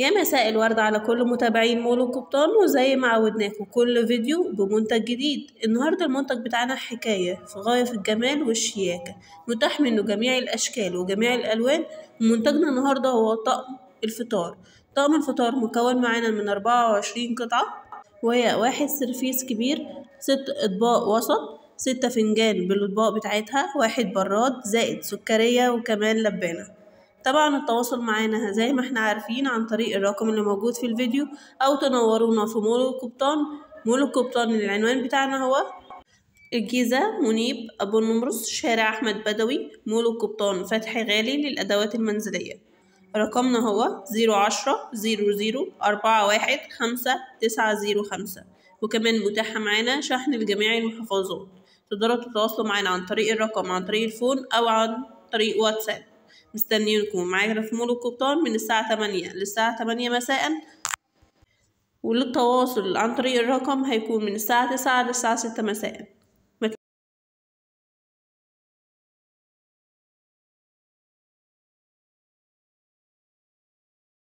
يا مساء الورد على كل متابعين مول القبطان وزي ما عودناكم كل فيديو بمنتج جديد النهاردة المنتج بتاعنا حكاية في غاية في الجمال والشياكة متاح منه جميع الأشكال وجميع الألوان ومنتجنا النهاردة هو طقم الفطار طقم الفطار مكون معانا من أربعة وعشرين قطعة وهي واحد سرفيس كبير ست أطباق وسط ستة فنجان بالأطباق بتاعتها واحد براد زائد سكرية وكمان لبانة طبعا التواصل معانا زي ما احنا عارفين عن طريق الرقم اللي موجود في الفيديو أو تنورونا في مول القبطان مول القبطان العنوان بتاعنا هو الجيزة منيب أبو النمرس شارع أحمد بدوي مول القبطان فتحي غالي للأدوات المنزلية رقمنا هو زيرو عشرة زيرو زيرو أربعة واحد خمسة تسعة زيرو خمسة وكمان متاحة معانا شحن لجميع المحافظات تقدروا تتواصلوا معانا عن طريق الرقم عن طريق الفون أو عن طريق واتساب مستنيينكم معانا في مول القبطان من الساعة تمانية للساعة تمانية مساء وللتواصل عن طريق الرقم هيكون من الساعة تسعة للساعة ستة مساء